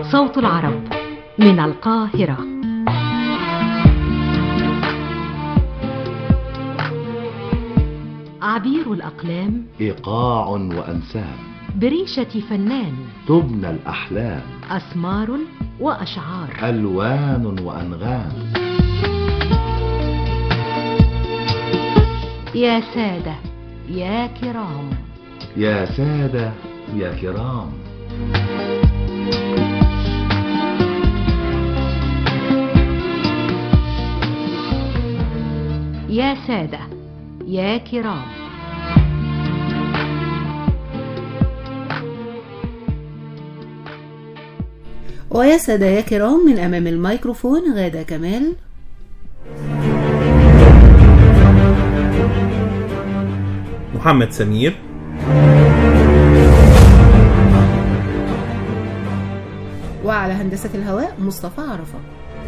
صوت العرب من القاهرة عبير الأقلام إيقاع وأنسام بريشة فنان تبنى الأحلام أسمار وأشعار ألوان وأنغام يا سادة يا كرام يا سادة يا كرام يا سادة يا كرام ويا سادة يا كرام من أمام الميكروفون غادة كمال محمد سمير وعلى هندسة الهواء مصطفى عرفة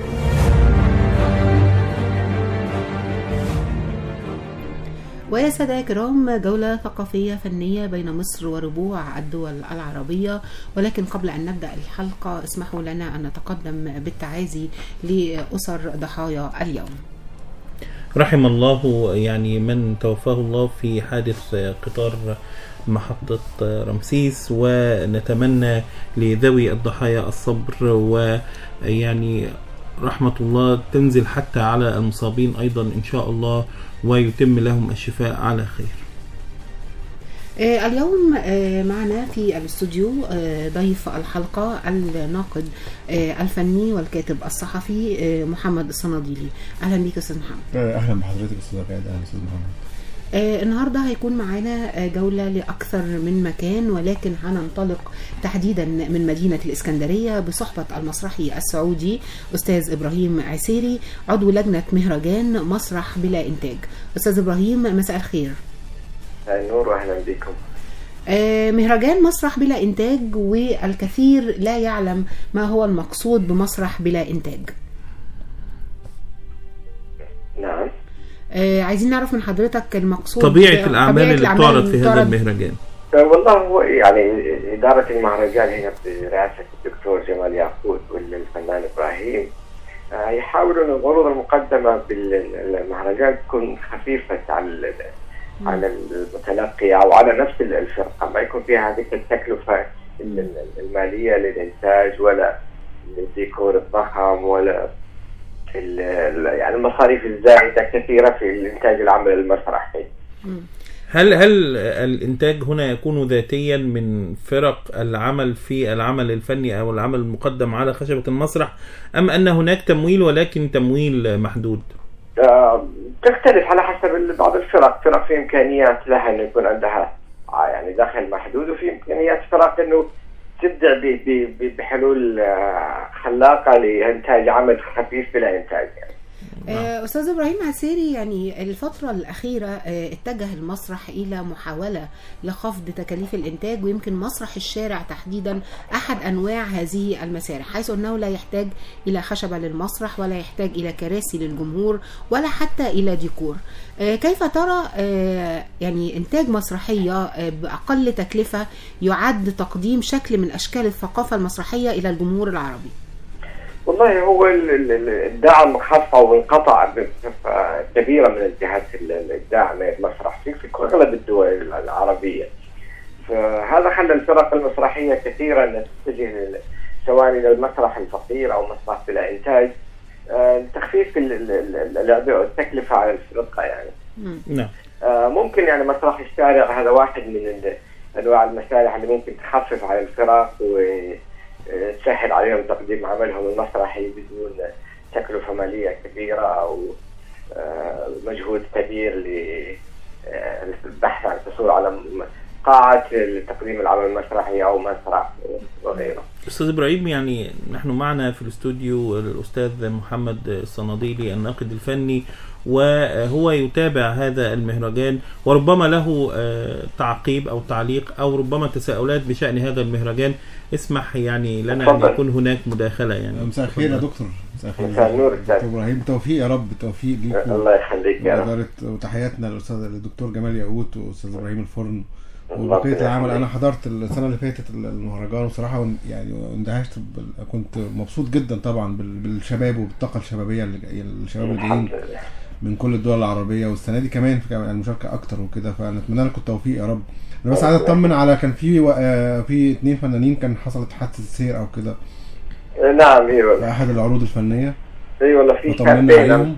ويا سادة يا كرام جولة ثقافية فنية بين مصر وربوع الدول العربية ولكن قبل أن نبدأ الحلقة اسمحوا لنا أن نتقدم بالتعازي لأسر ضحايا اليوم رحم الله يعني من توفاه الله في حادث قطار محطة رمسيس ونتمنى لذوي الضحايا الصبر ويعني رحمة الله تنزل حتى على المصابين أيضا إن شاء الله ويتم لهم الشفاء على خير آه، اليوم آه، معنا في الاستوديو آه، ضيف الحلقة الناقد آه، الفني والكاتب الصحفي آه، محمد الصناديلي أهلا بيك أستاذ محمد اهلا بحضرتك استاذ غاده اهلا استاذ محمد آه، النهارده هيكون معانا آه، جولة لأكثر من مكان ولكن هننطلق تحديدا من مدينة الإسكندرية بصحبة المسرحي السعودي أستاذ إبراهيم عسيري عضو لجنة مهرجان مسرح بلا إنتاج أستاذ إبراهيم مساء الخير النور واهلا بكم آه، مهرجان مسرح بلا إنتاج والكثير لا يعلم ما هو المقصود بمسرح بلا إنتاج نعم آه، عايزين نعرف من حضرتك المقصود طبيعة الأعمال طبيعة اللي بتعرض في هذا بتعرض- المهرجان آه، والله هو يعني إدارة المهرجان هنا برئاسة الدكتور جمال يعقوب والفنان إبراهيم آه، يحاولوا أن العروض المقدمة بالمهرجان تكون خفيفة على ال- على المتلقي أو على نفس الفرقة ما يكون فيها هذه التكلفة ال- ال- المالية للإنتاج ولا الديكور الضخم ولا ال- ال- يعني المصاريف الزائدة كثيرة في الإنتاج العمل المسرحي مم. هل هل الإنتاج هنا يكون ذاتيا من فرق العمل في العمل الفني أو العمل المقدم على خشبة المسرح أم أن هناك تمويل ولكن تمويل محدود؟ آه، تختلف على حسب ال- بعض الفرق فرق في امكانيات لها انه يكون عندها آه، يعني دخل محدود وفي امكانيات فرق انه تبدع ب- ب- ب- بحلول آه، خلاقه لانتاج عمل خفيف بلا انتاج يعني. آه، أستاذ إبراهيم عسيري يعني الفترة الأخيرة آه، اتجه المسرح إلى محاولة لخفض تكاليف الإنتاج ويمكن مسرح الشارع تحديدا أحد أنواع هذه المسارح حيث أنه لا يحتاج إلى خشبة للمسرح ولا يحتاج إلى كراسي للجمهور ولا حتى إلى ديكور آه، كيف ترى آه، يعني إنتاج مسرحية آه، بأقل تكلفة يعد تقديم شكل من أشكال الثقافة المسرحية إلى الجمهور العربي والله هو ال- ال- ال- الدعم خف او انقطع بصفه كبيره من الجهات ال- الداعمه للمسرح في في اغلب الدول العربيه. فهذا خلى الفرق المسرحيه كثيرا انها تتجه لل- سواء الى المسرح الفقير او مسرح بلا انتاج آه، لتخفيف ال- ال- ال- ال- التكلفه على الفرقه يعني. مم. نعم آه، ممكن يعني مسرح الشارع هذا واحد من ال- انواع المسارح اللي ممكن تخفف على الفرق وتسهل عليهم تقديم عملهم المسرحي بدون تكلفه ماليه كبيره او آه، مجهود كبير للبحث عن الحصول على م- قاعه لتقديم العمل المسرحي او مسرح وغيره. أستاذ إبراهيم يعني نحن معنا في الاستوديو الأستاذ محمد الصناديلي الناقد الفني وهو يتابع هذا المهرجان وربما له آه، تعقيب أو تعليق أو ربما تساؤلات بشأن هذا المهرجان اسمح يعني لنا أن اتفضل. يكون هناك مداخلة يعني مساء الخير يا دكتور مساء الخير مساء النور دكتور أستاذ. ابراهيم توفيق يا رب توفيق ليكم الله يخليك يا رب. وإدارة وتحياتنا للأستاذ الدكتور جمال ياقوت وأستاذ إبراهيم الفرن وبقيه ربنا العمل يخليك. انا حضرت السنه اللي فاتت المهرجان وصراحه ون- يعني اندهشت بال- كنت مبسوط جدا طبعا بال- بالشباب وبالطاقه الشبابيه اللي جاي- الشباب اللي جايين الحمد لله من كل الدول العربيه والسنه دي كمان في كمان المشاركه اكتر وكده فنتمنى لكم التوفيق يا رب انا بس عايز اطمن على كان في و- آه، في اتنين فنانين كان حصلت حادثه سير او كده نعم اي في والله احد العروض الفنيه اي والله في فطمنا شابين عليهم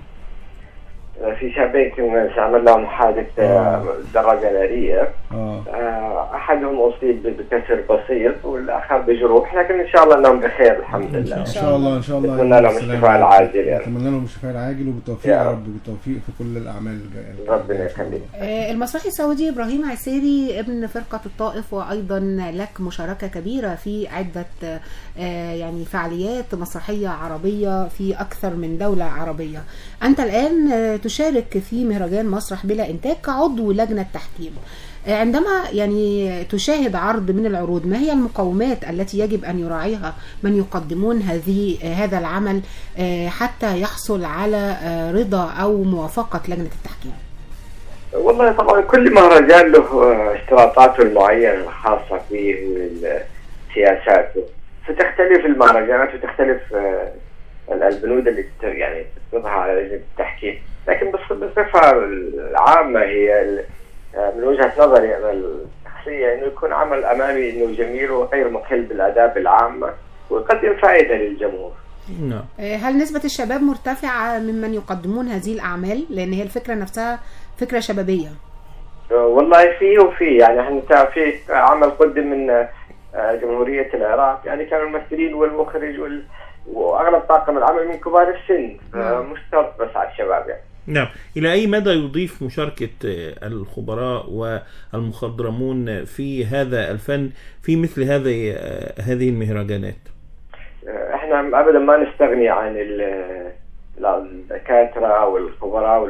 في شابين كنا عمل لهم حادث آه، دراجه ناريه اه آه، احدهم اصيب بكسر بسيط والاخر بجروح لكن ان شاء الله انهم بخير الحمد لله ان شاء الله ان شاء الله نتمنى لهم بالسلامة. الشفاء العاجل يعني. نتمنى لهم الشفاء العاجل وبالتوفيق يا يا رب. رب بالتوفيق في كل الاعمال الجايه ربنا يخليك آه، المسرحي السعودي ابراهيم عسيري ابن فرقه الطائف وايضا لك مشاركه كبيره في عده آه، يعني فعاليات مسرحيه عربيه في اكثر من دوله عربيه. انت الان آه، تشارك في مهرجان مسرح بلا انتاج كعضو لجنه تحكيم. آه، عندما يعني تشاهد عرض من العروض ما هي المقومات التي يجب ان يراعيها من يقدمون هذه آه، هذا العمل آه، حتى يحصل على آه، رضا او موافقه لجنه التحكيم؟ والله طبعا كل مهرجان له آه، اشتراطاته المعينه الخاصه فيه وسياساته فتختلف المهرجانات وتختلف آه، البنود اللي تت- يعني تفرضها على لجنه التحكيم لكن بص- بصفه العامه هي ال- آه، من وجهه نظري انا الشخصيه انه يكون عمل امامي انه جميل وغير مخل بالاداب العامه ويقدم فائده للجمهور. نعم هل نسبة الشباب مرتفعة ممن يقدمون هذه الأعمال؟ لأن هي الفكرة نفسها فكرة شبابية. والله في وفي يعني احنا تا- في عمل قدم من آه، جمهورية العراق يعني كانوا الممثلين والمخرج وال... واغلب طاقم العمل من كبار السن نعم. مش شرط بس على الشباب يعني نعم إلى أي مدى يضيف مشاركة آه، الخبراء والمخضرمون في هذا الفن في مثل هذه آه، هذه المهرجانات آه، احنا ابدا ما نستغني عن ال- الدكاترة والخبراء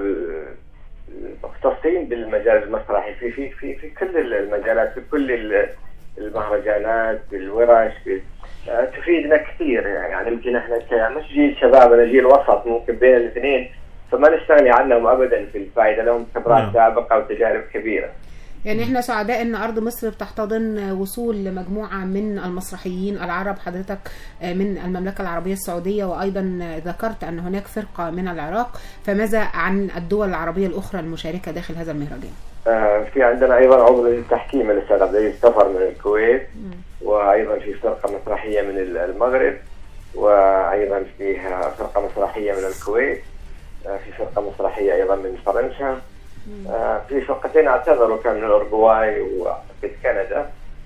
والمختصين بالمجال المسرحي في في في في كل المجالات في كل ال- المهرجانات بالورش بال- آه، تفيدنا كثير يعني يمكن احنا ك- مش جيل شباب انا جيل وسط ممكن بين الاثنين فما نستغني عنهم ابدا في الفائده لهم خبرات نعم. سابقه وتجارب كبيره. يعني احنا سعداء ان ارض مصر بتحتضن وصول لمجموعة من المسرحيين العرب حضرتك من المملكة العربية السعودية وايضا ذكرت ان هناك فرقة من العراق فماذا عن الدول العربية الاخرى المشاركة داخل هذا المهرجان؟ آه، في عندنا ايضا عضو لجنه التحكيم الاستاذ عبد العزيز سفر من الكويت وايضا في فرقه مسرحيه من المغرب وايضا فيها فرقه مسرحيه من الكويت آه، في فرقه مسرحيه ايضا من فرنسا آه، في فرقتين اعتذروا كان من الاورجواي واعتقد كندا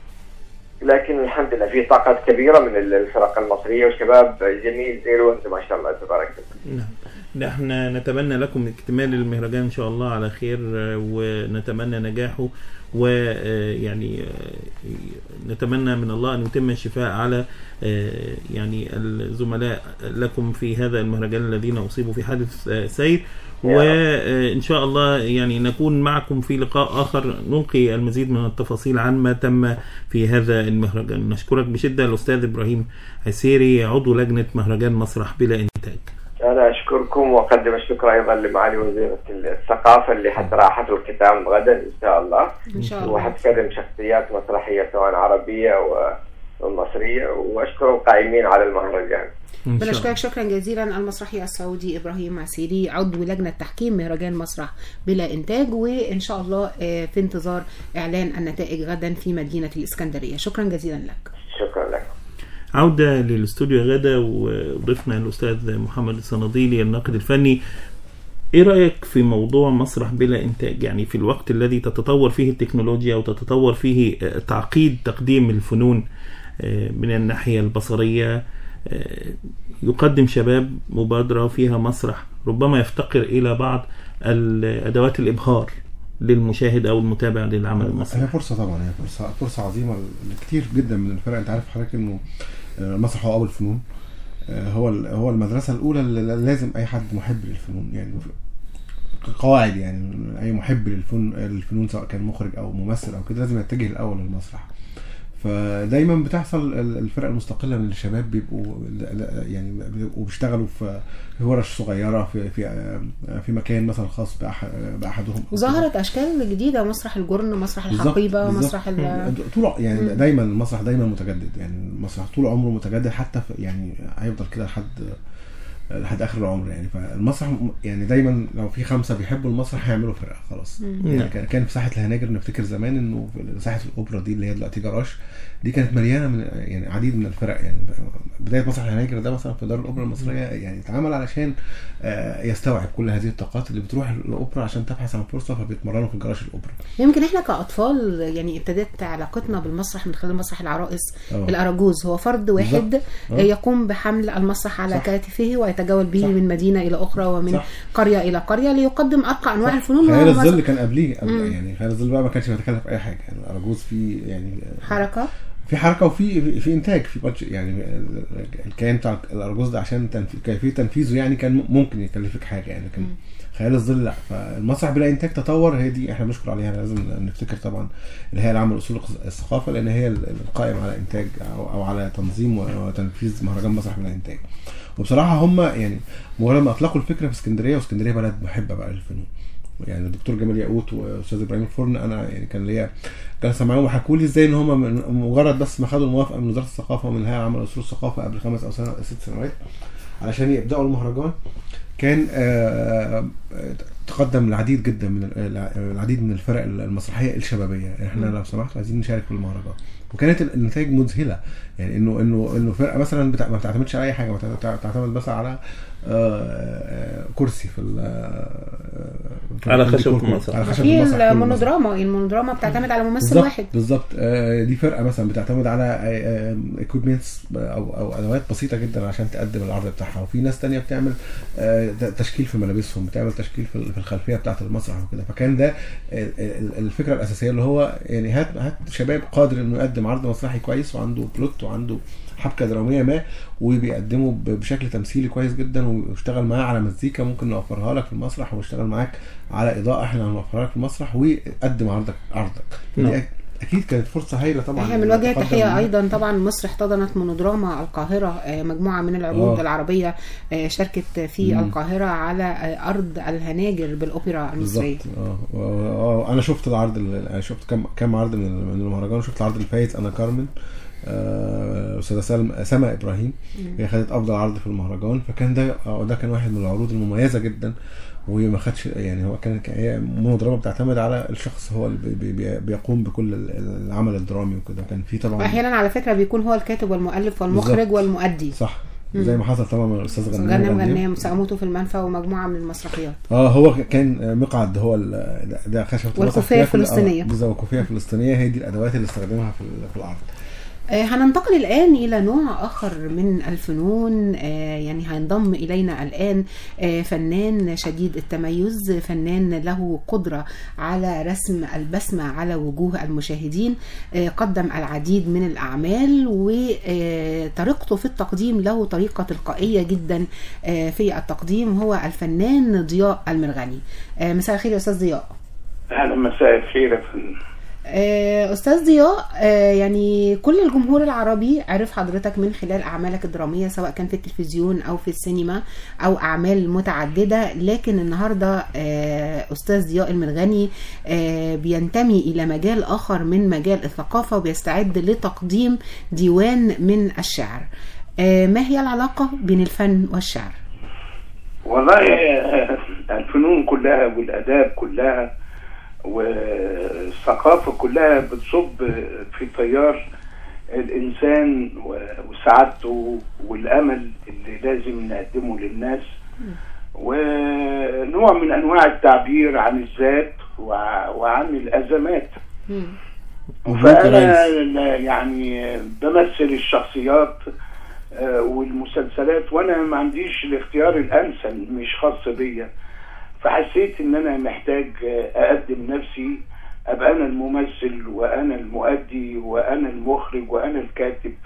لكن الحمد لله في طاقات كبيره من الفرق المصريه وشباب جميل زي الورد ما شاء الله تبارك الله نعم نحن نتمنى لكم اكتمال المهرجان ان شاء الله على خير آه، ونتمنى نجاحه ويعني نتمنى من الله ان يتم الشفاء على آه، يعني الزملاء لكم في هذا المهرجان الذين اصيبوا في حادث آه، سير يا رب. وان شاء الله يعني نكون معكم في لقاء اخر نلقي المزيد من التفاصيل عن ما تم في هذا المهرجان نشكرك بشده الاستاذ ابراهيم عسيري عضو لجنه مهرجان مسرح بلا انتاج أنا أشكركم وأقدم الشكر أيضا لمعالي وزيرة الثقافة اللي حتى حفل الختام غدا إن شاء الله ان شاء الله. وحتكرم شخصيات مسرحية سواء عربية و- ومصرية وأشكر القائمين على المهرجان إن شاء الله. بنشكرك شكرا جزيلا المسرحي السعودي ابراهيم عسيري عضو لجنه تحكيم مهرجان مسرح بلا انتاج وان شاء الله آه، في انتظار اعلان النتائج غدا في مدينه الاسكندريه شكرا جزيلا لك شكرا لكم عودة للاستوديو غدا وضيفنا الأستاذ محمد الصناديلي الناقد الفني إيه رأيك في موضوع مسرح بلا إنتاج يعني في الوقت الذي تتطور فيه التكنولوجيا وتتطور فيه آه، تعقيد تقديم الفنون آه، من الناحية البصرية آه، يقدم شباب مبادرة فيها مسرح ربما يفتقر إلى بعض الأدوات الإبهار للمشاهد أو المتابع للعمل المسرحي هي فرصه طبعا هي فرصه فرصه عظيمه لكتير جدا من الفرق انت عارف حضرتك انه آه، المسرح هو ابو الفنون آه، هو ال- هو المدرسه الاولى اللي لازم اي حد محب للفنون يعني قواعد يعني اي محب للفن الفنون سواء كان مخرج او ممثل او كده لازم يتجه الاول للمسرح فدايما بتحصل ال- الفرق المستقله من الشباب بيبقوا يعني بيبقوا بيشتغلوا في في ورش صغيره في في في مكان مثلا خاص بأح- باحدهم وظهرت اشكال جديده مسرح الجرن مسرح بالظبط، الحقيبه بالظبط. مسرح ال... طول يعني دايما المسرح دايما متجدد يعني المسرح طول عمره متجدد حتى في يعني هيفضل كده لحد لحد اخر العمر يعني فالمسرح م- يعني دايما لو في خمسه بيحبوا المسرح هيعملوا فرقه خلاص يعني نعم. كان- كان في ساحه الهناجر نفتكر زمان انه في ساحه الاوبرا دي اللي هي دلوقتي جراج دي كانت مليانه من يعني عديد من الفرق يعني بدايه مسرح الهناجر ده مثلا في دار الاوبرا المصريه يعني اتعمل علشان آه، يستوعب كل هذه الطاقات اللي بتروح الاوبرا عشان تبحث عن فرصه فبيتمرنوا في جراج الاوبرا يمكن احنا كاطفال يعني ابتدت علاقتنا بالمسرح من خلال مسرح العرائس آه. الاراجوز هو فرد واحد بالظبط. آه. يقوم بحمل المسرح على صح. كتفه ويتجول به صح. من مدينه الى اخرى ومن صح. قريه الى قريه ليقدم ارقى انواع الفنون خيال وهو الظل مسرح كان قبليه قبل يعني خيال الظل بقى ما كانش بيتكلم في اي حاجه يعني الاراجوز في يعني حركه في حركه وفي في انتاج في بادج يعني الكيان بتاع الاراجوز ده عشان تنفي- كيفيه تنفيذه يعني كان ممكن يكلفك حاجه يعني لكن خيال الظل لا فالمسرح بلا انتاج تطور هي دي احنا بنشكر عليها لازم نفتكر طبعا الهيئه العامه لاصول الثقافه لان هي القائم على انتاج او, أو على تنظيم وتنفيذ مهرجان مسرح بلا انتاج وبصراحه هم يعني مجرد ما اطلقوا الفكره في اسكندريه واسكندريه بلد محبه بقى للفنون يعني الدكتور جمال ياقوت واستاذ ابراهيم الفرن انا يعني كان ليا جلسه معاهم وحكوا لي ازاي ان هم من مجرد بس ما خدوا الموافقه من وزاره الثقافه ومن الهيئه العامه لاصول الثقافه قبل خمس او سنة ست سنوات علشان يبداوا المهرجان كان آه، آه، تقدم العديد جدا من ال- العديد من الفرق المسرحيه الشبابيه احنا لو سمحتوا عايزين نشارك في المهرجان وكانت النتائج مذهله يعني انه انه انه فرقه مثلا بتاع ما بتعتمدش على اي حاجه بتع- بتعتمد بس على آه، آه، كرسي في ال- آه، في على الديكور خشب كله. المسرح. على خشب في المسرح كله مثلاً. المونودراما المونودراما بتعتمد على ممثل بالظبط واحد بالظبط آه، دي فرقه مثلا بتعتمد على اكويبمنتس او او ادوات بسيطه جدا عشان تقدم العرض بتاعها وفي ناس تانية بتعمل آه، ت- تشكيل في ملابسهم بتعمل تشكيل في في الخلفيه بتاعه المسرح وكده فكان ده ال- ال- الفكره الاساسيه اللي هو يعني هات هات شباب قادر انه يقدم عرض مسرحي كويس وعنده بلوت وعنده حبكه دراميه ما وبيقدمه ب- بشكل تمثيلي كويس جدا ويشتغل معاه على مزيكا ممكن نوفرها لك في المسرح ويشتغل معاك على اضاءه احنا هنوفرها لك في المسرح ويقدم عرضك عرضك نعم. دي أك- اكيد كانت فرصه هايله طبعا احنا بنوجه نتقدم تحيه منها. ايضا طبعا مصر احتضنت مونودراما القاهره آه، مجموعه من العروض آه. العربيه آه، شاركت في مم. القاهره على آه، ارض الهناجر بالاوبرا المصريه بالظبط اه آه، انا شفت العرض ال- انا شفت كم كم عرض من من المهرجان شفت العرض الفايت انا كارمن آه، استاذه سلمى سما ابراهيم هي خدت افضل عرض في المهرجان فكان ده آه، ده كان واحد من العروض المميزه جدا وهي ما خدش يعني هو كان كان- هي مونودراما بتعتمد على الشخص هو اللي بي- بي- بيقوم بكل ال- العمل الدرامي وكده كان في طبعا واحيانا على فكره بيكون هو الكاتب والمؤلف والمخرج بالظبط. والمؤدي صح زي ما حصل طبعا مع الاستاذ غنام غنام غنام سأموت في المنفى ومجموعه من المسرحيات اه هو كان مقعد هو ال- ده- ده خشب والكوفية الفلسطينية. بالظبط الكوفيه الفلسطينيه هي دي الادوات اللي استخدمها في ال- في العرض آه، هننتقل الآن إلى نوع آخر من الفنون آه، يعني هينضم إلينا الآن آه، فنان شديد التميز فنان له قدرة على رسم البسمة على وجوه المشاهدين آه، قدم العديد من الأعمال وطريقته في التقديم له طريقة تلقائية جدا آه، في التقديم هو الفنان ضياء المرغني آه، مساء الخير يا أستاذ ضياء اهلا مساء الخير يا فندم آه، استاذ ضياء آه، يعني كل الجمهور العربي عرف حضرتك من خلال اعمالك الدراميه سواء كان في التلفزيون او في السينما او اعمال متعدده لكن النهارده آه، استاذ ضياء المرغني آه، بينتمي الى مجال اخر من مجال الثقافه وبيستعد لتقديم ديوان من الشعر آه، ما هي العلاقه بين الفن والشعر والله آه، الفنون كلها والاداب كلها والثقافه كلها بتصب في تيار الانسان و- وسعادته والامل اللي لازم نقدمه للناس ونوع من انواع التعبير عن الذات وع- وعن الازمات فانا يعني بمثل الشخصيات آه، والمسلسلات وانا ما عنديش الاختيار الامثل مش خاص بيا فحسيت ان انا محتاج آه، اقدم نفسي ابقى انا الممثل وانا المؤدي وانا المخرج وانا الكاتب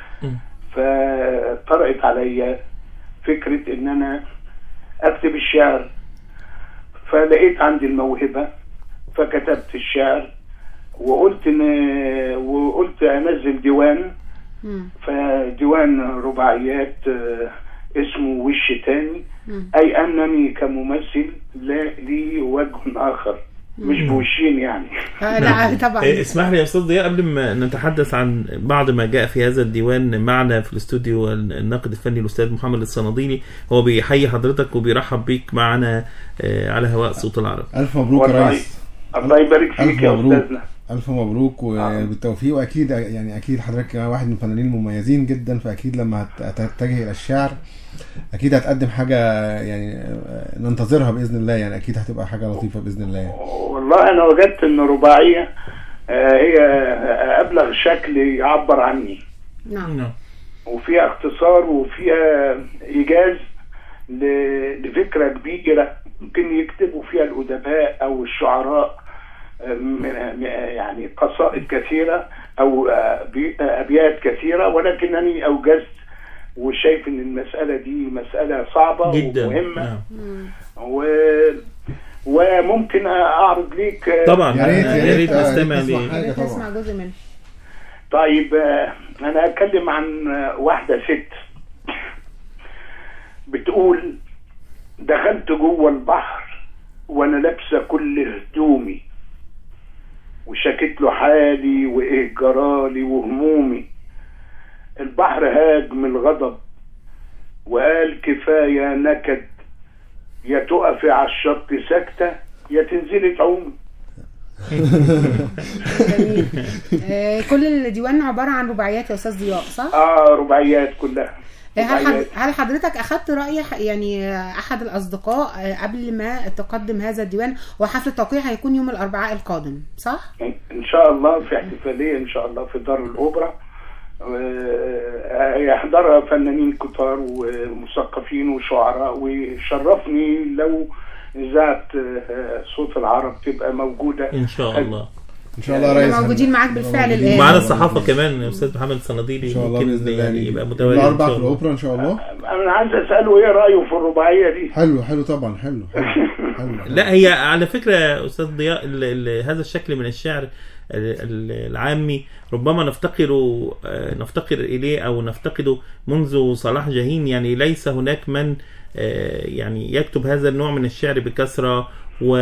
فطرقت عليا فكره ان انا اكتب الشعر فلقيت عندي الموهبه فكتبت الشعر وقلت ان وقلت انزل ديوان مم. فديوان رباعيات آه، اسمه وش تاني مم. اي انني كممثل لا لي وجه اخر مش بوشين يعني آه لا طبعا إيه، اسمح لي يا استاذ ضياء قبل ما نتحدث عن بعض ما جاء في هذا الديوان معنا في الاستوديو الناقد الفني الاستاذ محمد الصناديلي هو بيحيي حضرتك وبيرحب بيك معنا آه، على هواء صوت العرب الف مبروك يا والله ريس الله يبارك فيك الف يا مبروك استاذنا الف مبروك وبالتوفيق واكيد يعني اكيد حضرتك واحد من الفنانين المميزين جدا فاكيد لما هت- هتتجه الى الشعر اكيد هتقدم حاجه يعني آه، ننتظرها باذن الله يعني اكيد هتبقى حاجه لطيفه باذن الله يعني. والله انا وجدت ان رباعيه آه، هي ابلغ شكل يعبر عني نعم نعم. وفيها اختصار وفيها ايجاز ل- لفكره كبيره ممكن يكتبوا فيها الادباء او الشعراء آم، آم، يعني قصائد كثيره او آه، بي- آه، ابيات كثيره ولكنني اوجزت وشايف ان المساله دي مساله صعبه جدا ومهمه نعم. و وممكن اعرض ليك آه، طبعا يا ريت يا ريت آه، نستمع نسمع ل- حاجة طبعا. نسمع جزء منه طيب آه، انا اتكلم عن آه، واحده ست بتقول دخلت جوه البحر وانا لابسه كل هدومي وشكيت له حالي وايه جرالي وهمومي البحر هاج من الغضب وقال كفايه نكد يا تقفي على الشط ساكته يا تنزلي تعومي جميل آه كل الديوان عباره عن رباعيات يا استاذ ضياء صح؟ اه رباعيات كلها هل حد... رباعيات. هل حضرتك اخذت راي ح- يعني احد الاصدقاء آه، قبل ما تقدم هذا الديوان وحفل التوقيع هيكون يوم الاربعاء القادم صح؟ ان شاء الله في احتفاليه ان شاء الله في دار الاوبرا آه، يحضرها فنانين كتار ومثقفين وشعراء ويشرفني لو اذاعه آه، صوت العرب تبقى موجوده ان شاء الله ان شاء الله يا ريس احنا موجودين معاك بالفعل موجودين. الان ومعنا الصحافه كمان يا استاذ محمد الصناديلي ان شاء الله ممكن باذن الله يعني يعني يبقى متواجد الاربع إن في شاء الله. الاوبرا ان شاء الله انا عايز اساله ايه رايه في الرباعيه دي حلو حلو طبعا حلو حلو, حلو. لا هي على فكره يا استاذ ضياء ال- ال- هذا الشكل من الشعر ال- ال- العامي ربما نفتقر آه، نفتقر اليه او نفتقده منذ صلاح جاهين يعني ليس هناك من آه، يعني يكتب هذا النوع من الشعر بكثره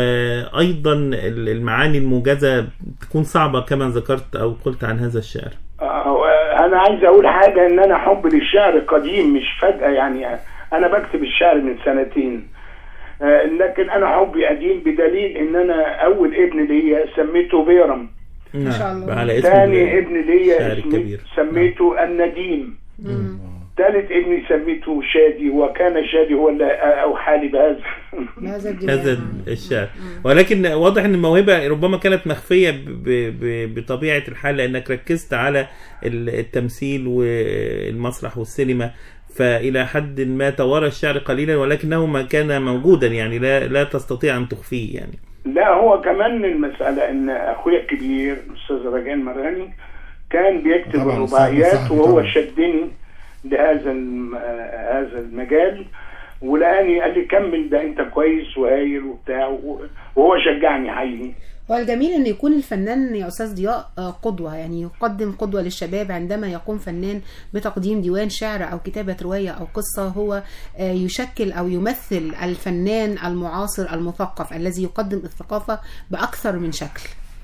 وايضا ال- المعاني الموجزه تكون صعبه كما ذكرت او قلت عن هذا الشعر آه، انا عايز اقول حاجه ان انا حب للشعر قديم مش فجاه يعني انا بكتب الشعر من سنتين آه، لكن انا حبي قديم بدليل ان انا اول ابن ليا سميته بيرم نعم شاء الله. على اسم ثاني ابن ليا شاعر اسمي- كبير. سميته النديم مم. ثالث ابني سميته شادي وكان شادي هو اللي اوحى لي بهذا بهذا الديوان هذا الشعر ولكن واضح ان الموهبه ربما كانت مخفيه ب- ب- بطبيعه الحال لانك ركزت على ال- التمثيل والمسرح والسينما فالى حد ما توارى الشعر قليلا ولكنه ما كان موجودا يعني لا لا تستطيع ان تخفيه يعني لا هو كمان المسألة إن أخويا الكبير الأستاذ رجان مراني كان بيكتب طبعاً، الرباعيات صاحبي وهو طبعاً. شدني لهذا الم- آه، هذا المجال ولقاني قال لي كمل ده أنت كويس وهايل وبتاع و- وهو شجعني حقيقي والجميل ان يكون الفنان يا استاذ ضياء آه، قدوه يعني يقدم قدوه للشباب عندما يقوم فنان بتقديم ديوان شعر او كتابه روايه او قصه هو آه، يشكل او يمثل الفنان المعاصر المثقف الذي يقدم الثقافه باكثر من شكل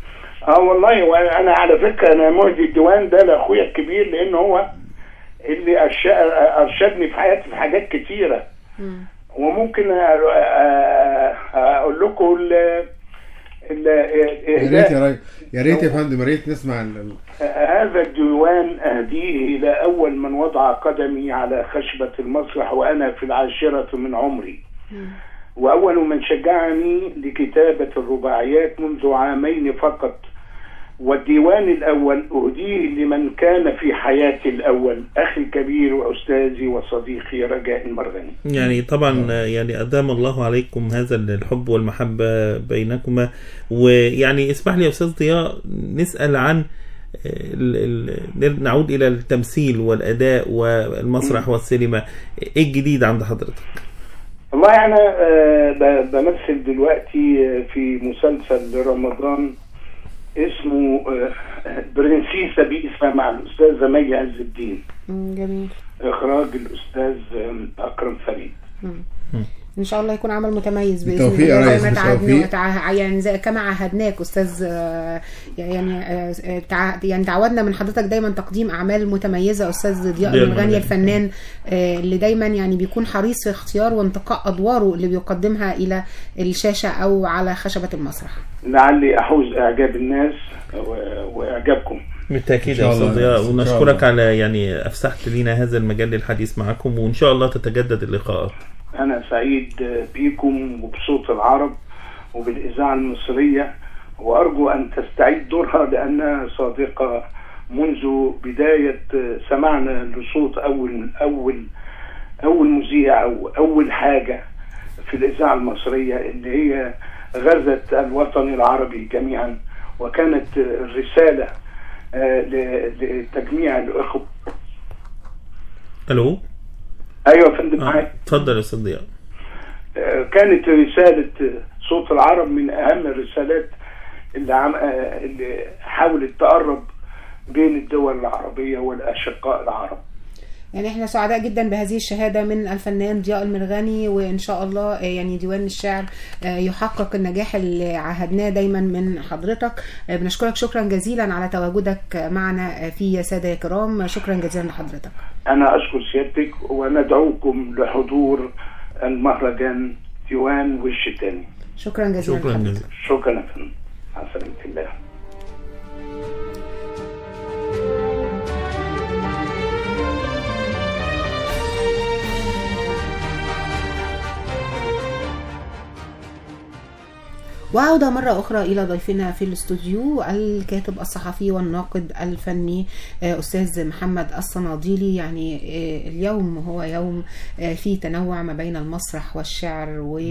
اه والله وانا على فكره انا مهدي الديوان ده لاخويا الكبير لان هو اللي أرش- ارشدني في حياتي في حاجات كتيره مم. وممكن أ- أ- اقول لكم ال ال- يا ريت يا ريت يا ريت يا فندم يا ريت نسمع ال- ال- هذا الديوان أهديه إلى أول من وضع قدمي على خشبة المسرح وأنا في العاشرة من عمري وأول من شجعني لكتابة الرباعيات منذ عامين فقط والديوان الأول أهديه لمن كان في حياتي الأول أخي الكبير وأستاذي وصديقي رجاء المرغني يعني طبعا يعني ادام الله عليكم هذا الحب والمحبه بينكما ويعني اسمح لي يا استاذ ضياء نسال عن ال ال نعود الى التمثيل والاداء والمسرح والسينما ايه الجديد عند حضرتك؟ والله أنا آه، ب- بمثل دلوقتي آه، في مسلسل رمضان اسمه آه، برنسيسة بئس مع الأستاذة مي عز الدين مم، جميل إخراج الأستاذ آه، أكرم فريد ان شاء الله يكون عمل متميز باذن بالتوفيق يا الله زي ريس، ما تعهدنا بالتوفيق. وتع... يعني زي كما عهدناك استاذ آه، يعني آه، آه، تع... يعني تعودنا من حضرتك دايما تقديم اعمال متميزه استاذ ضياء ضياء المرغني المرغني. الفنان آه، اللي دايما يعني بيكون حريص في اختيار وانتقاء ادواره اللي بيقدمها الى الشاشه او على خشبه المسرح لعلي أحوز إعجاب الناس و- وإعجابكم بالتاكيد إن يا شاء الله استاذ ضياء يا أستاذ، إن شاء ونشكرك الله. على يعني افسحت لنا هذا المجال للحديث معكم وان شاء الله تتجدد اللقاءات أنا سعيد بيكم وبصوت العرب وبالإذاعة المصرية وأرجو أن تستعيد دورها لأنها صادقة منذ بداية سمعنا لصوت أول أول أول مذيع أو أول حاجة في الإذاعة المصرية اللي هي غزت الوطن العربي جميعا وكانت الرسالة آه، ل- لتجميع الأخوة الو أيوة يا فندم آه، معاك اتفضل يا استاذ ضياء كانت رسالة صوت العرب من أهم الرسالات اللي, عم اللي حاولت تقرب بين الدول العربية والأشقاء العرب يعني احنا سعداء جدا بهذه الشهاده من الفنان ضياء المرغني وان شاء الله آه، يعني ديوان الشعر آه، يحقق النجاح اللي عهدناه دايما من حضرتك آه، بنشكرك شكرا جزيلا على تواجدك معنا آه، في يا ساده يا كرام شكرا جزيلا لحضرتك أنا أشكر سيادتك وندعوكم لحضور المهرجان ديوان وش تاني شكرا جزيلا شكرا لحضرتك. جزيلا شكرا يا فندم على سلامة الله وعودة مرة أخرى إلى ضيفنا في الاستوديو الكاتب الصحفي والناقد الفني آه، أستاذ محمد الصناديلي يعني آه، اليوم هو يوم آه، فيه تنوع ما بين المسرح والشعر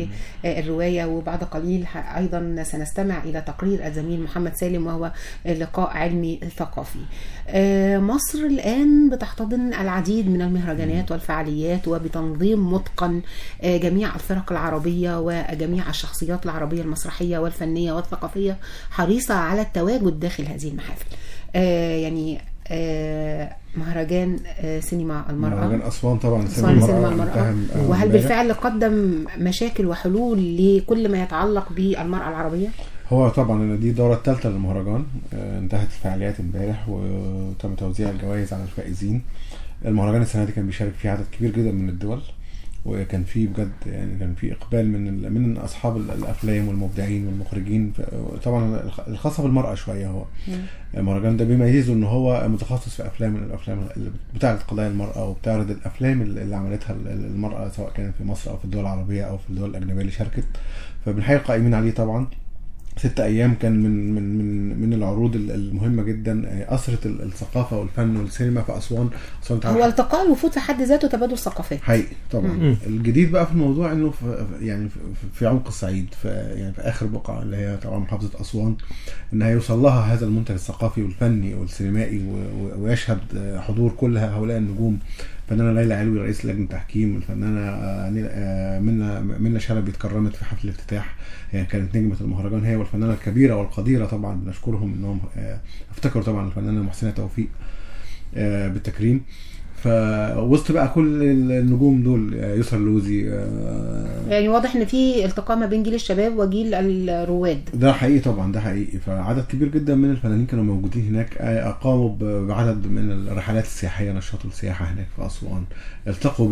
والرواية وبعد قليل ح- أيضا سنستمع إلى تقرير الزميل محمد سالم وهو لقاء علمي ثقافي آه، مصر الآن بتحتضن العديد من المهرجانات والفعاليات وبتنظيم متقن آه، جميع الفرق العربية وجميع الشخصيات العربية المسرحية والفنية والثقافية حريصة على التواجد داخل هذه المحافل آه، يعني آه، مهرجان آه، سينما المرأة مهرجان اسوان طبعا أسوان سينما المرأة انتهى وهل امبارح. بالفعل قدم مشاكل وحلول لكل ما يتعلق بالمرأة العربية؟ هو طبعا دي الدوره الثالثه للمهرجان آه، انتهت الفعاليات امبارح وتم توزيع الجوائز على الفائزين المهرجان السنه دي كان بيشارك فيه عدد كبير جدا من الدول وكان فيه بجد يعني كان فيه اقبال من ال- من اصحاب ال- الافلام والمبدعين والمخرجين ف- طبعا الخ- الخاصه بالمراه شويه هو المهرجان ده بيميزه ان هو متخصص في افلام من الافلام اللي بتعرض قضايا المراه وبتعرض الافلام اللي اللي عملتها ال- ال- المراه سواء كانت في مصر او في الدول العربيه او في الدول الاجنبيه اللي شاركت فبنحيي القائمين عليه طبعا ست ايام كان من من من من العروض ال- المهمه جدا آه، اثرت ال- الثقافه والفن والسينما في اسوان اسوان تعرف- هو التقاء الوفود في حد ذاته تبادل ثقافات حقيقي طبعا مم. الجديد بقى في الموضوع انه في يعني في, في عمق الصعيد في يعني في اخر بقعه اللي هي طبعا محافظه اسوان انها يوصل لها هذا المنتج الثقافي والفني والسينمائي و- و- ويشهد حضور كل هؤلاء النجوم الفنانه ليلى علوي رئيس لجنه التحكيم الفنانه آه، نيل- آه، منى منى شلبي اتكرمت في حفل الافتتاح يعني كانت نجمه المهرجان هي والفنانه الكبيره والقديره طبعا بنشكرهم انهم آه، افتكروا طبعا الفنانه محسنه توفيق آه، بالتكريم فوسط بقى كل النجوم دول آه، يسرا اللوزي آه، يعني واضح ان في التقاء ما بين جيل الشباب وجيل الرواد ده حقيقي طبعا ده حقيقي فعدد كبير جدا من الفنانين كانوا موجودين هناك آه، قاموا ب- بعدد من الرحلات السياحيه نشاطوا السياحه هناك في اسوان التقوا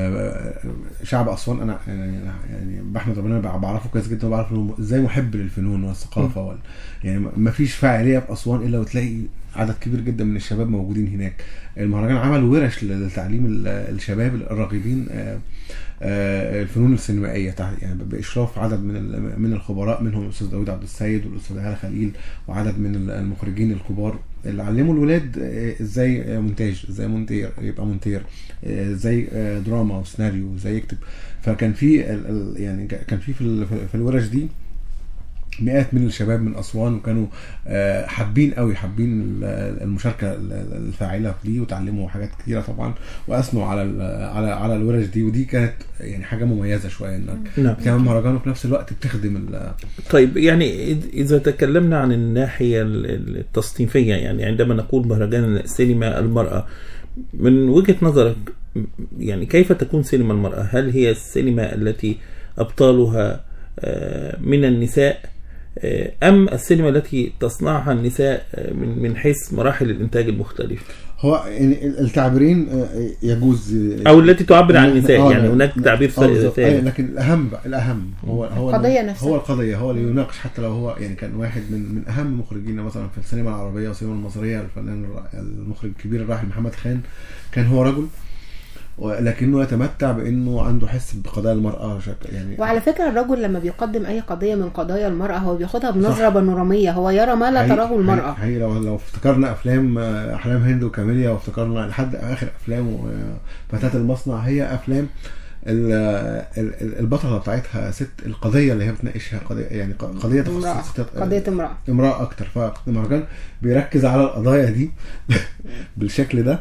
بالشعب اسوان انا يعني يعني بحمد ربنا بع- بعرفه كويس جدا وبعرف انه ازاي محب للفنون والثقافه وال يعني ما فيش فاعليه في اسوان الا وتلاقي عدد كبير جدا من الشباب موجودين هناك المهرجان عمل ورش لتعليم ال- الشباب الراغبين آه، آه، الفنون السينمائيه تحت- يعني باشراف عدد من ال- من الخبراء منهم الاستاذ داوود عبد السيد والاستاذ هاله خليل وعدد من ال- المخرجين الكبار اللي علموا الولاد آه، ازاي آه، مونتاج ازاي مونتير يبقى مونتير آه، ازاي آه، دراما وسيناريو ازاي يكتب فكان في ال- ال- يعني كان في في ال- في الورش دي مئات من الشباب من اسوان وكانوا آه، حابين قوي حابين ال- المشاركه ال- الفاعله فيه وتعلموا حاجات كتيره طبعا واثنوا على ال- على على الورش دي ودي كانت يعني حاجه مميزه شويه انك نعم بتعمل مهرجان وفي نفس الوقت بتخدم ال- طيب يعني إذ- إذا تكلمنا عن الناحية ال- ال- التصنيفية يعني عندما نقول مهرجان سينما المرأة من وجهة نظرك م- يعني كيف تكون سينما المرأة؟ هل هي السينما التي أبطالها آه، من النساء آه، أم السينما التي تصنعها النساء آه، من من حيث مراحل الإنتاج المختلفة؟ هو يعني ال- التعبيرين آه، يجوز آه، أو التي تعبر عن النساء آه، يعني لا- هناك لا- تعبير آه، بالظبط. أيوة، ثالث لكن الاهم بقى الاهم هو هو القضية نفسها. هو القضيه هو اللي يناقش حتى لو هو يعني كان واحد من من اهم مخرجين مثلا في السينما العربيه والسينما المصريه الفنان الر- المخرج الكبير الراحل محمد خان كان هو رجل ولكنه يتمتع بانه عنده حس بقضايا المراه شك يعني وعلى فكرة الرجل لما بيقدم أي قضية من قضايا المرأة هو بياخدها بنظرة صح. بانورامية هو يرى ما لا هي- تراه المرأة هي هي لو لو افتكرنا افلام آه، احلام هند وكاميليا وافتكرنا لحد اخر افلام آه، فتاه المصنع هي افلام ال- ال- ال- البطله بتاعتها ست القضيه اللي هي بتناقشها قضيه يعني ق- قضيه امرأة تخصص قضية امرأة امراه اكتر فالمهرجان بيركز على القضايا دي بالشكل ده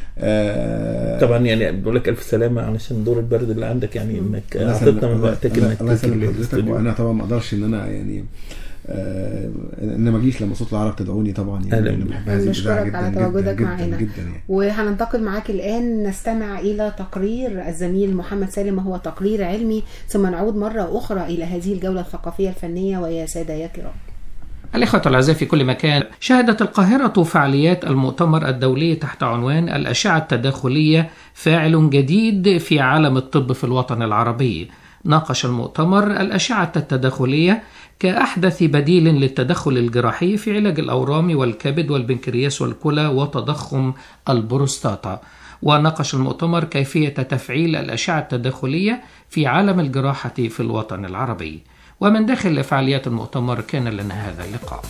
آه، طبعا يعني بقول لك الف سلامه علشان دور البرد اللي عندك يعني انك الله اعطيتنا يسلمك- من وقتك الله- انك الله تيجي يسلم حضرتك الاستوديو وانا طبعا ما اقدرش ان انا يعني آه ان ما اجيش لما صوت العرب تدعوني طبعا يعني أهلاً انا بك. بحب هذه الاذاعه نشكرك جدا على جدا تواجدك جدا معنا. جدا يعني وهننتقل معاك الآن نستمع إلى تقرير الزميل محمد سالم وهو تقرير علمي ثم نعود مرة أخرى إلى هذه الجولة الثقافية الفنية ويا سادة يا كرام الإخوة الأعزاء في كل مكان شهدت القاهرة فعاليات المؤتمر الدولي تحت عنوان الأشعة التداخلية فاعل جديد في عالم الطب في الوطن العربي ناقش المؤتمر الأشعة التداخلية كأحدث بديل للتدخل الجراحي في علاج الأورام والكبد والبنكرياس والكلى وتضخم البروستاتا وناقش المؤتمر كيفية تفعيل الأشعة التداخلية في عالم الجراحة في الوطن العربي ومن داخل فعاليات المؤتمر كان لنا هذا اللقاء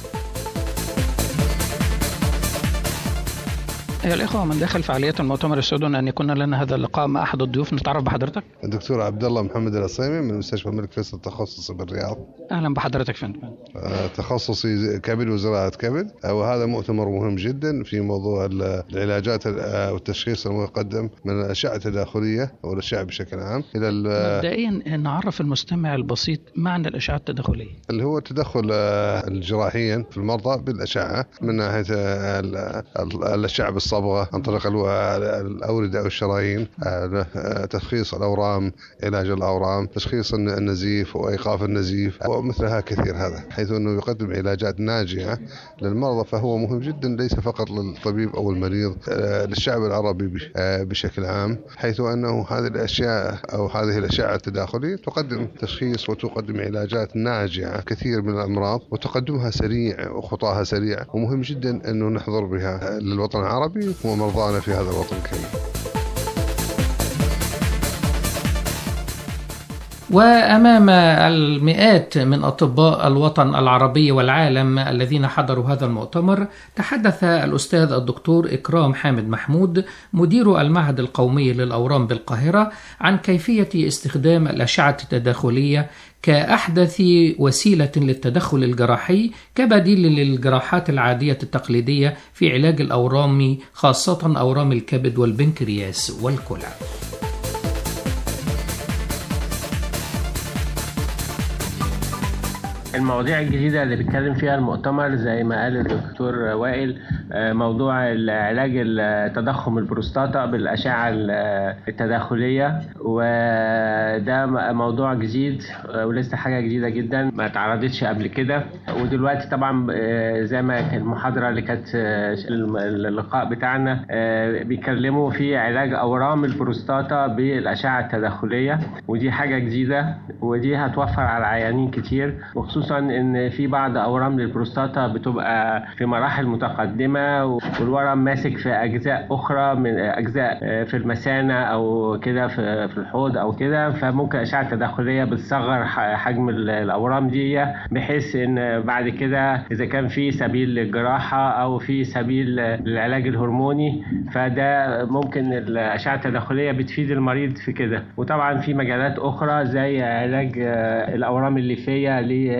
أيها الإخوة من داخل فعاليات المؤتمر يسعدنا أن يكون لنا هذا اللقاء مع أحد الضيوف نتعرف بحضرتك الدكتور عبد الله محمد العصيمي من مستشفى الملك فيصل التخصصي بالرياض أهلا بحضرتك فندم آه، تخصصي كبد وزراعة كبد آه، وهذا مؤتمر مهم جدا في موضوع ال- العلاجات آه، والتشخيص المقدم من الأشعة التداخلية أو الأشعة بشكل عام إلى ال- مبدئيا نعرف المستمع البسيط معنى الأشعة التداخلية اللي هو التدخل آه، الجراحيا في المرضى بالأشعة من ناحية آه، ال- ال- الأشعة بالصبغة عن طريق الو- الأوردة أو الشرايين آه، آه، تشخيص الأورام علاج الأورام تشخيص الن- النزيف وإيقاف النزيف ومثلها كثير هذا حيث أنه يقدم علاجات ناجعة للمرضى فهو مهم جدا ليس فقط للطبيب أو المريض آه، للشعب العربي بش- آه، بشكل عام حيث أنه هذه الأشياء أو هذه الأشعة التداخلية تقدم تشخيص وتقدم علاجات ناجعة كثير من الأمراض وتقدمها سريع وخطاها سريع ومهم جدا أنه نحضر بها للوطن العربي ومرضانا في هذا الوطن الكريم وأمام المئات من أطباء الوطن العربي والعالم الذين حضروا هذا المؤتمر تحدث الأستاذ الدكتور إكرام حامد محمود مدير المعهد القومي للأورام بالقاهرة عن كيفية استخدام الأشعة التداخلية كأحدث وسيلة للتدخل الجراحي كبديل للجراحات العادية التقليدية في علاج الأورام خاصة أورام الكبد والبنكرياس والكلى المواضيع الجديدة اللي بيتكلم فيها المؤتمر زي ما قال الدكتور وائل آه، موضوع علاج تضخم البروستاتا بالأشعة ال- التداخلية وده م- موضوع جديد آه، ولسه حاجة جديدة جدا ما اتعرضتش قبل كده ودلوقتي طبعا آه، زي ما كان المحاضرة اللي كانت آه، الم- اللقاء بتاعنا آه، بيتكلموا في علاج أورام البروستاتا بالأشعة التداخلية ودي حاجة جديدة ودي هتوفر على العيانين كتير وخصوصا ان في بعض اورام للبروستاتا بتبقى في مراحل متقدمه مقدمة والورم ماسك في أجزاء أخرى من أجزاء آه، في المثانة أو كده في في الحوض أو كده فممكن أشعة تداخلية بتصغر ح- حجم ال- الأورام دي بحيث إن بعد كده إذا كان في سبيل للجراحة أو في سبيل للعلاج الهرموني فده ممكن الأشعة التداخلية بتفيد المريض في كده وطبعا في مجالات أخرى زي علاج آه، الأورام الليفية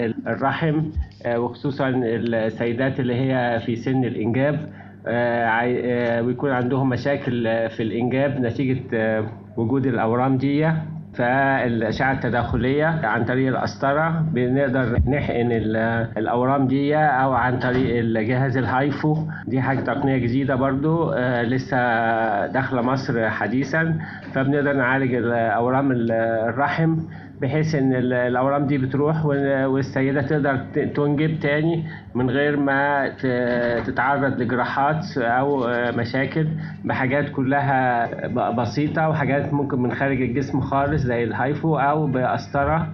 للرحم آه، وخصوصا السيدات اللي هي في سن الإنجاب آه، عاي- آه، ويكون عندهم مشاكل آه، في الإنجاب نتيجة آه، وجود الأورام دي فالأشعة التداخلية عن طريق القسطرة بنقدر نحقن ال- الأورام دي أو عن طريق الجهاز الهايفو دي حاجة تقنية جديدة برضو آه، لسه داخلة مصر حديثا فبنقدر نعالج الأورام ال- الرحم بحيث ان ال- الاورام دي بتروح وال- والسيده تقدر ت- تنجب تاني من غير ما ت- تتعرض لجراحات او آه، مشاكل بحاجات كلها ب- بسيطه وحاجات ممكن من خارج الجسم خالص زي الهايفو او بقسطره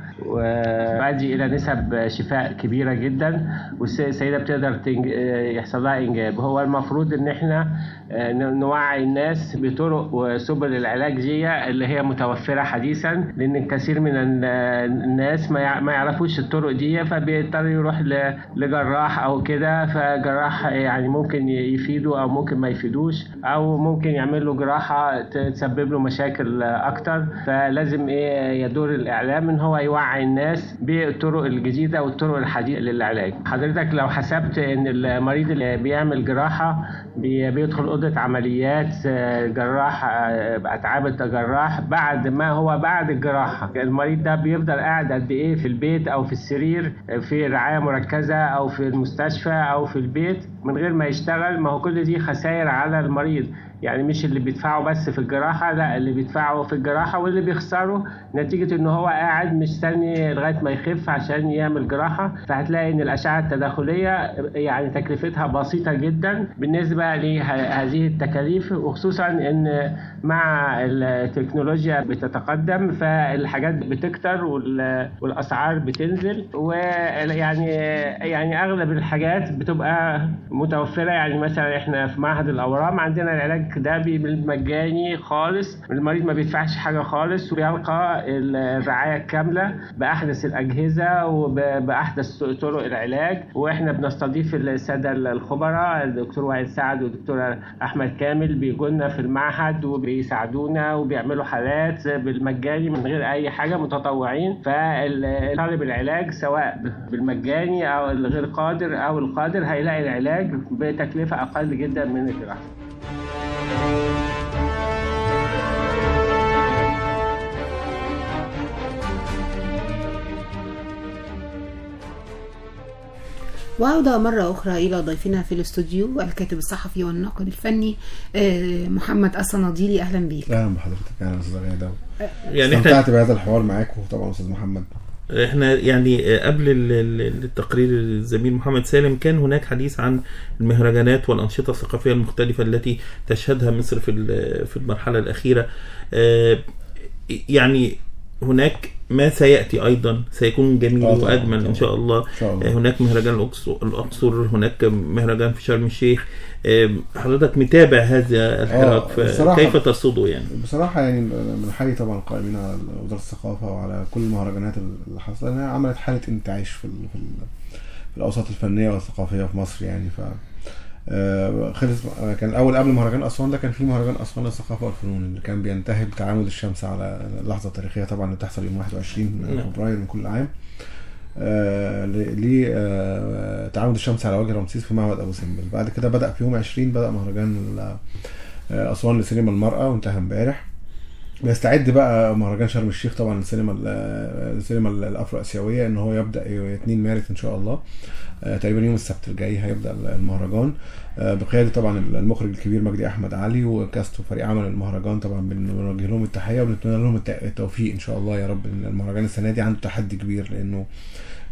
ويؤدي الى نسب شفاء كبيره جدا والسيده بتقدر تنج... آه، يحصل لها انجاب هو المفروض ان احنا آه، ن- نوعي الناس بطرق وسبل العلاج دي اللي هي متوفره حديثا لان الكثير من ال- الناس ما يع- ما يعرفوش الطرق دي فبيضطر يروح ل- لجراح او كده فجراح يعني ممكن ي- يفيده او ممكن ما يفيدوش او ممكن يعمل له جراحه ت- تسبب له مشاكل اكتر فلازم ايه يدور الاعلام ان هو يوعي الناس بالطرق الجديده والطرق الحديثه للعلاج حضرتك لو حسبت ان المريض اللي بيعمل جراحه بي- بيدخل اوضه عمليات آه، جراح آه، اتعاب الجراح بعد ما هو بعد الجراحه المريض ده بيفضل قاعد قد ايه في البيت او في السرير آه، في رعايه مركزه او في المستشفى او في البيت من غير ما يشتغل ما هو كل دي خسائر على المريض يعني مش اللي بيدفعه بس في الجراحة لا اللي بيدفعه في الجراحة واللي بيخسره نتيجة ان هو قاعد مستني لغاية ما يخف عشان يعمل جراحة فهتلاقي ان الأشعة التداخلية يعني تكلفتها بسيطة جدا بالنسبة لهذه التكاليف وخصوصا ان مع التكنولوجيا بتتقدم فالحاجات بتكتر وال- والأسعار بتنزل ويعني يعني أغلب الحاجات بتبقى متوفرة يعني مثلا احنا في معهد الأورام عندنا العلاج ده بالمجاني خالص المريض ما بيدفعش حاجة خالص وبيلقى الرعاية الكاملة بأحدث الأجهزة وبأحدث طرق العلاج وإحنا بنستضيف السادة الخبراء الدكتور وائل سعد والدكتور أحمد كامل بيجونا في المعهد وبيساعدونا وبيعملوا حالات بالمجاني من غير أي حاجة متطوعين فطالب العلاج سواء بالمجاني أو الغير قادر أو القادر هيلاقي العلاج بتكلفة أقل جدا من الجراحة وعودة مرة أخرى إلى ضيفنا في الاستوديو الكاتب الصحفي والناقد الفني آه، محمد الصناديلي أهلا بيك اهلا بحضرتك اهلا استاذ غاده يعني احنا استمتعت بهذا الحوار معاك وطبعا استاذ محمد احنا يعني قبل ال- ال- التقرير الزميل محمد سالم كان هناك حديث عن المهرجانات والأنشطة الثقافية المختلفة التي تشهدها مصر في ال- في المرحلة الأخيرة آه، يعني هناك ما سيأتي أيضا سيكون جميل آه طبعاً، وأجمل طبعاً. إن شاء الله ان شاء الله آه، هناك مهرجان الأقصر الأقصر هناك مهرجان في شرم الشيخ آه، حضرتك متابع هذا الحراك آه، بصراحة- فكيف ترصده يعني؟ بصراحة يعني بنحيي طبعا القائمين على وزارة الثقافة وعلى كل المهرجانات اللي حصلت لأنها عملت حالة انتعاش في ال في, ال في الأوساط الفنية والثقافية في مصر يعني ف آه، خلص آه، كان الأول قبل مهرجان أسوان ده كان في مهرجان أسوان للثقافة والفنون اللي كان بينتهي بتعامد الشمس على اللحظة التاريخية طبعا اللي بتحصل يوم 21 نعم. فبراير من كل عام آه، ل- ل آه، تعامد الشمس على وجه رمسيس في معبد ابو سمبل بعد كده بدا في يوم 20 بدا مهرجان ال- آه، اسوان لسينما المراه وانتهى امبارح بيستعد بقى مهرجان شرم الشيخ طبعا السينما ال- السينما الافرو اسيويه ان هو يبدا 2 مارس ان شاء الله آه، تقريبا يوم السبت الجاي هيبدا المهرجان آه، بقياده طبعا المخرج الكبير مجدي احمد علي وكاست وفريق عمل المهرجان طبعا بنوجه لهم التحيه وبنتمنى لهم الت- التوفيق ان شاء الله يا رب إن المهرجان السنه دي عنده تحدي كبير لانه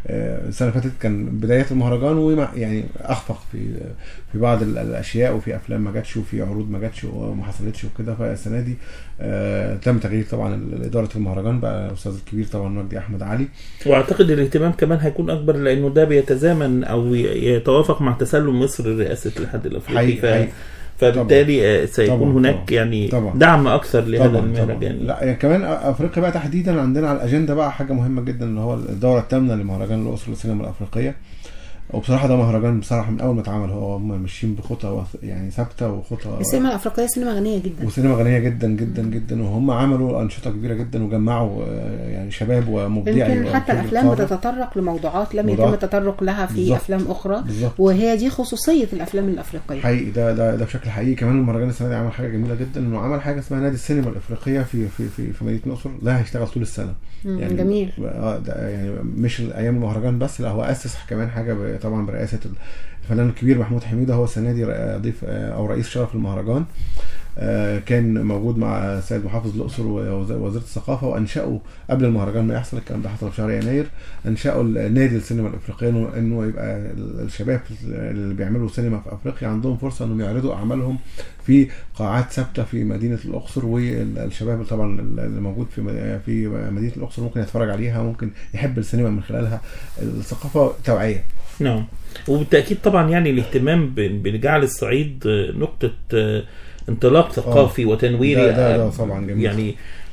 آه، السنه اللي فاتت كان بدايه المهرجان وما يعني اخفق في في بعض ال- الاشياء وفي افلام ما جاتش وفي عروض ما جاتش وما حصلتش وكده فالسنه دي آه، تم تغيير طبعا ال- اداره المهرجان بقى الاستاذ الكبير طبعا مجدي احمد علي واعتقد الاهتمام كمان هيكون اكبر لانه ده بيتزامن او يتوافق مع تسلم مصر رئاسه الاتحاد الافريقي حقيقي- ف... حقيقي. فبالتالي آه، سيكون طبعاً، هناك طبعاً. يعني طبعاً. دعم اكثر لهذا طبعا المهرجان طبعا لا يعني كمان افريقيا بقى تحديدا عندنا على الاجنده بقى حاجه مهمه جدا اللي هو الدوره الثامنه لمهرجان الاقصر للسينما الافريقيه وبصراحه ده مهرجان بصراحه من اول ما اتعمل هو هم ماشيين بخطى وث- يعني ثابته وخطى السينما الافريقيه سينما غنيه جدا وسينما غنيه جدا جدا جدا وهم عملوا انشطه كبيره جدا وجمعوا آه، يعني شباب ومبدعي يمكن حتى وأنتاج الافلام رقابة. بتتطرق لموضوعات لم يتم موضوعات. التطرق لها في بالظبط. افلام اخرى بالظبط. وهي دي خصوصيه الافلام الافريقيه حقيقي ده ده ده بشكل حقيقي كمان المهرجان السنه دي عمل حاجه جميله جدا انه عمل حاجه اسمها نادي السينما الافريقيه في في في, في مدينه الاقصر ده هيشتغل طول السنه مم، جميل. اه ده يعني مش ايام المهرجان بس لا هو اسس كمان حاجه ب- طبعا برئاسه الفنان الكبير محمود حميده هو السنه دي ر- ضيف آه، او رئيس شرف المهرجان آه، كان موجود مع السيد محافظ الاقصر ووزيره الثقافه وانشأوا قبل المهرجان ما يحصل الكلام ده حصل في شهر يناير انشأوا النادي السينما الافريقيه انه إنه يبقى ال- الشباب اللي بيعملوا سينما في افريقيا عندهم فرصه انهم يعرضوا اعمالهم في قاعات ثابته في مدينه الاقصر والشباب طبعا اللي موجود في مد- في مدينه الاقصر ممكن يتفرج عليها ممكن يحب السينما من خلالها الثقافه توعيه نعم وبالتاكيد طبعا يعني الاهتمام ب- بجعل الصعيد آه، نقطه آه، انطلاق ثقافي وتنويري ده- ده- ده آه، طبعا جميل. يعني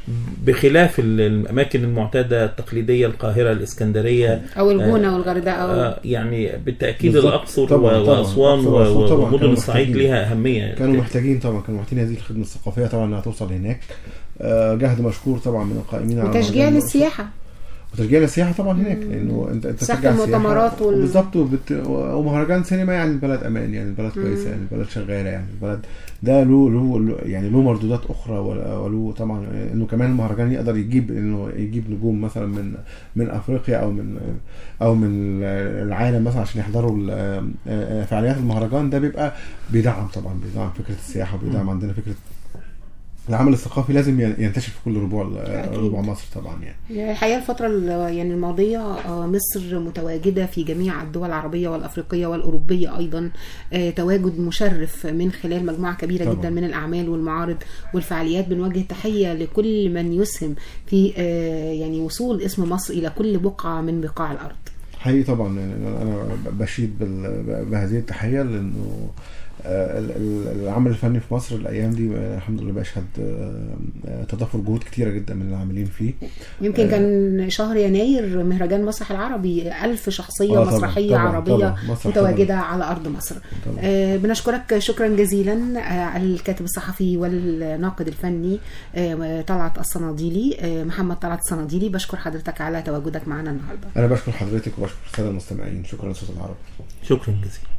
بخلاف ال- الاماكن المعتاده التقليديه القاهره الاسكندريه او الجونه والغردقه آه، يعني بالتاكيد بالظبط. الاقصر طبعاً، و- طبعاً. واسوان الأقصر و- وأسوان طبعاً ومدن كانوا الصعيد محتاجين. لها اهميه كانوا محتاجين طبعا كانوا محتاجين هذه الخدمه الثقافيه طبعا انها توصل هناك آه، جهد مشكور طبعا من القائمين على وتشجيع مهرجان الأقصر. للسياحه وتشجيع للسياحه طبعا هناك لانه انت انت ساحة تشجع السياحة. المؤتمرات وال- بالظبط وبت... ومهرجان سينما يعني البلد امان يعني البلد كويسه يعني البلد شغاله يعني البلد ده له له له- يعني له مردودات اخرى ول- وله طبعا انه كمان المهرجان يقدر يجيب انه يجيب نجوم مثلا من من افريقيا او من او من العالم مثلا عشان يحضروا ال- فعاليات المهرجان ده بيبقى بيدعم طبعا بيدعم فكره السياحه وبيدعم عندنا فكره العمل الثقافي لازم ينتشر في كل ربوع ربوع مصر طبعا يعني يعني الحقيقه الفتره ال- يعني الماضيه آه، مصر متواجده في جميع الدول العربيه والافريقيه والاوروبيه ايضا آه، تواجد مشرف من خلال مجموعه كبيره طبعاً. جدا من الاعمال والمعارض والفعاليات بنوجه تحيه لكل من يسهم في آه، يعني وصول اسم مصر الى كل بقعه من بقاع الارض حقيقي طبعا يعني انا أنا بشيد بال- بهذه التحيه لانه آه، ال- ال- العمل الفني في مصر الايام دي آه، الحمد لله بيشهد آه، آه، تضافر جهود كتيره جدا من العاملين فيه يمكن آه. كان شهر يناير مهرجان المسرح العربي ألف شخصية آه طبعاً، مسرحية طبعاً، عربية طبعاً. مسرح متواجدة على أرض مصر طبعاً. آه بنشكرك شكرا جزيلا آه الكاتب الصحفي والناقد الفني آه طلعت الصناديلي آه محمد طلعت الصناديلي بشكر حضرتك على تواجدك معنا النهارده انا بشكر حضرتك وبشكر الساده المستمعين شكرا لصوت العرب شكرا جزيلا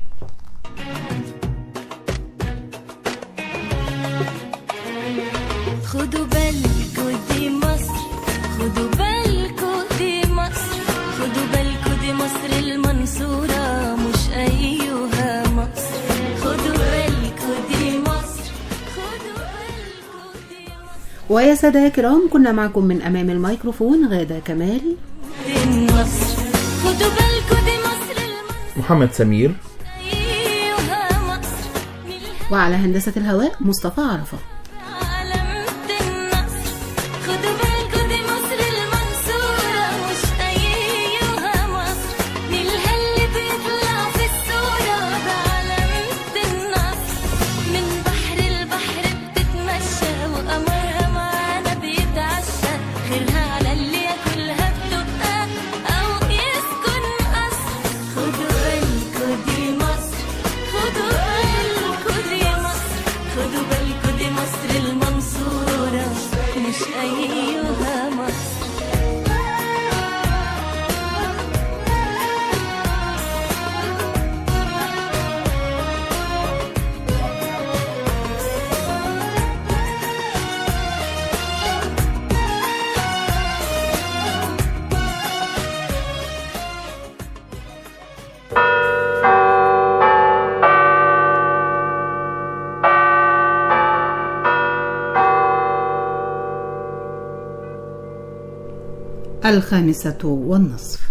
خدوا بالكوا دي مصر خدوا بالكوا دي مصر خدوا بالكوا دي مصر المنصورة مش أيها مصر خدوا بالكوا دي مصر خدوا بالكوا دي ويا سادة يا كرام كنا معكم من أمام الميكروفون غادة كمال دي النصر خدوا بالكوا دي مصر المنصورة محمد سمير أيها مصر وعلى هندسة الهواء مصطفى عرفة علامة النصر خدوا بالكوا دي مصر المنصورة مش أيها مصر نيلها اللي بيطلع في الصورة ده علامة النصر من بحر البحر بتتمشى وقمرها معانا بيتعشى خيرها على اللي ياكلها بدقة أو يسكن قصر خدوا بالكوا دي مصر خدوا بالكوا دي مصر خدوا بالكوا دي مصر المنصورة مش أيها مصر الخامسة والنصف